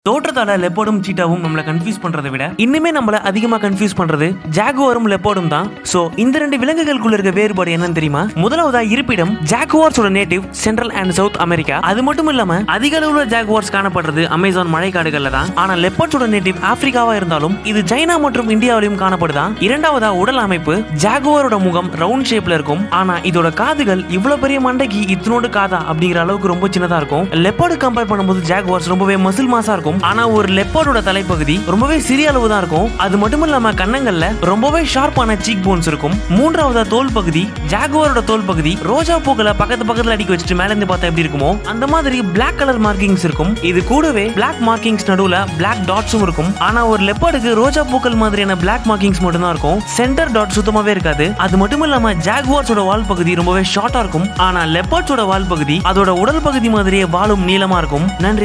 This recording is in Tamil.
தோற்றத்தால லெப்போடும் சீட்டாவும் நம்மள கன்ஃபியூஸ் பண்றதை விட இன்னுமே நம்மள அதிகமா கன்ஃபியூஸ் பண்றது ஜாகுவாரும் லெப்போடும் தான் சோ இந்த ரெண்டு விலங்குகளுக்குள்ள இருக்க வேறுபாடு என்னன்னு தெரியுமா முதலாவதா இருப்பிடம் ஜாகுவார்ஸோட native central and South America அது மட்டும் இல்லாம அதிக அளவுல ஜாகுவார்ஸ் காணப்படுறது அமேசான் மழைக்காடுகள்ல தான் ஆனா லெப்பர்ட்ஸோட நேட்டிவ் ஆப்பிரிக்காவா இருந்தாலும் இது சைனா மற்றும் இந்தியாவிலும் காணப்படுதா இரண்டாவதா உடல் அமைப்பு ஜாகுவாரோட முகம் ரவுண்ட் ஷேப்ல இருக்கும் ஆனா இதோட காதுகள் இவ்வளவு பெரிய மண்டைக்கு இத்தனோடு காதா அப்படிங்கிற அளவுக்கு ரொம்ப சின்னதா இருக்கும் லெப்பர்டு கம்பேர் பண்ணும்போது ஜாகுவார்ஸ் ரொம்பவே மசில் மாசா இருக்கும் ஆனா ஒரு லெப்பர்டோட தலைப்பகுதி ரொம்பவே சிறிய அளவு தான் இருக்கும் அது மட்டும் இல்லாம கன்னங்கள்ல ரொம்பவே ஷார்ப்பான சீக் போன்ஸ் இருக்கும் மூன்றாவதா தோல் பகுதி ஜாகுவாரோட தோல் பகுதி ரோஜா பூக்களை பக்கத்து பக்கத்துல அடிக்க வச்சுட்டு மேல இருந்து பார்த்தா எப்படி இருக்குமோ அந்த மாதிரி பிளாக் கலர் மார்க்கிங்ஸ் இருக்கும் இது கூடவே பிளாக் மார்க்கிங்ஸ் நடுவுல பிளாக் டாட்ஸும் இருக்கும் ஆனா ஒரு லெப்பர்டுக்கு ரோஜா பூக்கள் மாதிரியான பிளாக் மார்க்கிங்ஸ் மட்டும் தான் இருக்கும் சென்டர் டாட் சுத்தமாவே இருக்காது அது மட்டும் இல்லாம ஜாகுவார்ஸோட வால் பகுதி ரொம்பவே ஷார்ட்டா இருக்கும் ஆனா லெப்பர்ட்ஸோட வால் பகுதி அதோட உடல் பகுதி மாதிரியே வாலும் நீளமா இருக்கும் நன்றி